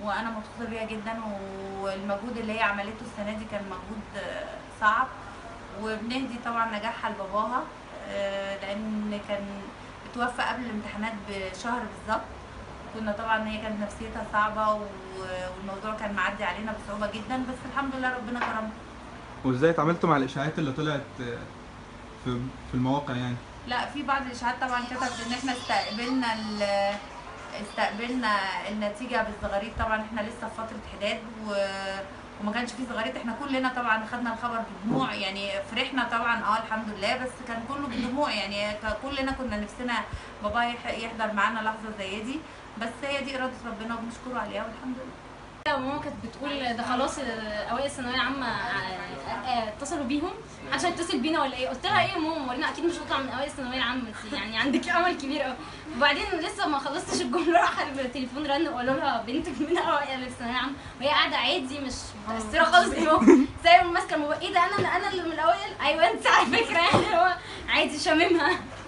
وانا مبسوطه بيها جدا والمجهود اللي هي عملته السنه دي كان مجهود آه، صعب وبنهدي طبعا نجاحها لباباها آه، لان كان اتوفى قبل الامتحانات بشهر بالظبط كنا طبعا هي كانت نفسيتها صعبه و- والموضوع كان معدي علينا بصعوبه جدا بس الحمد لله ربنا كرمنا وازاي اتعاملتوا مع الاشاعات اللي طلعت آه، في في المواقع يعني لا في بعض الاشاعات طبعا كتبت ان احنا استقبلنا ال- استقبلنا النتيجه بالزغاريد طبعا احنا لسه في فتره حداد و... وما كانش في زغاريد احنا كلنا طبعا خدنا الخبر بدموع يعني فرحنا طبعا اه الحمد لله بس كان كله بدموع يعني ك- كلنا كنا نفسنا بابا يح- يحضر معانا لحظه زي دي بس هي دي اراده ربنا وبنشكره عليها والحمد لله ماما كانت بتقول ده خلاص آه، اوائل الثانويه العامه آه، آه، اتصلوا بيهم عشان اتصل بينا ولا ايه قلت لها ايه يا ماما ورينا اكيد مش هطلع من اوائل الثانويه العامه انت يعني عندك امل كبير قوي وبعدين لسه ما خلصتش الجمله راح التليفون رن وقالوا لها بنتك من اوائل الثانويه العامه وهي قاعده عادي مش متاثره خالص بالموقف زي ما ماسكه الموبايل ايه ده انا انا اللي من الاوائل ايوه انت على فكره يعني هو عادي شاممها